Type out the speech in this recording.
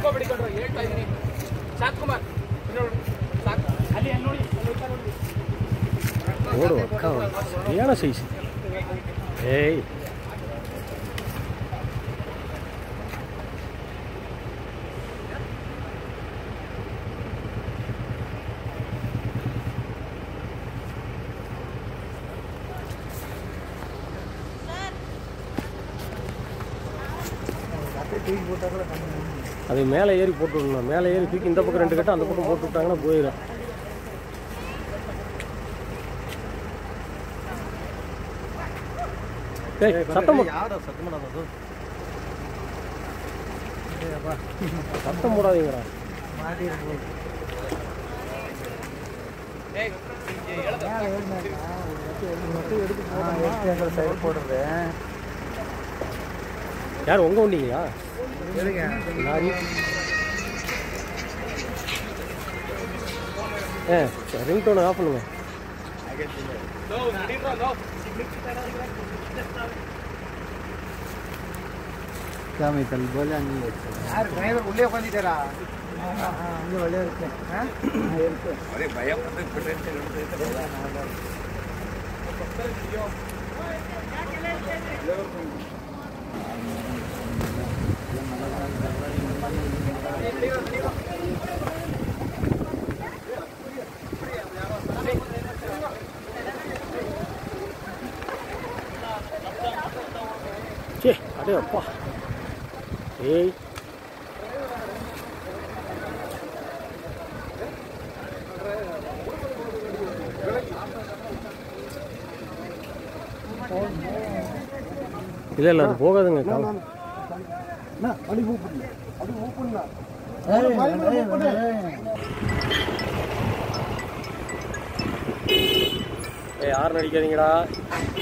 ತುಂಬಾ ಬಿಡಿಕೊಂಡ್ರು ಹೇಳ್ತಾ ಇದೀನಿ ಸಾಕ್ ಕುಮಾರ್ ಇನ್ನೊಂದು ಸಾಕ್ ಅಲ್ಲಿ ಅಲ್ಲಿ ನೋಡಿ ಅಲ್ಲಿ ಹೋಗ್ತಾ ನೋಡಿ ஓடு அக்கா சரியான சைஸ் ஏய் அது மேலே ஏறி போட்டு விடணும் மேலே ஏறி தூக்கி இந்த பக்கம் ரெண்டு கட்டு அந்த பக்கம் போட்டு விட்டாங்கன்னா போயிடும் ஏய் சத்தம் போடு. சத்தம் போடாதீங்கடா ஏய் இங்க எழுத யார் உங்க வந்தீங்களா லாரி ஏ ரிங் டோனை ஆஃப் பண்ணுங்க நோ நடிரா நோ ಯಾರು ಡ್ರೈವರ್ ಉಳ್ಳೇ ಬಂದಿದ್ದಾರಾ ಹಂಗೆ ಒಳ್ಳೆ ಇರುತ್ತೆ சே அடே அப்பா ஏய் இல்லை இல்லை அது போகாதுங்க கா- ஏய் யாரும் நடிக்காதீங்கடா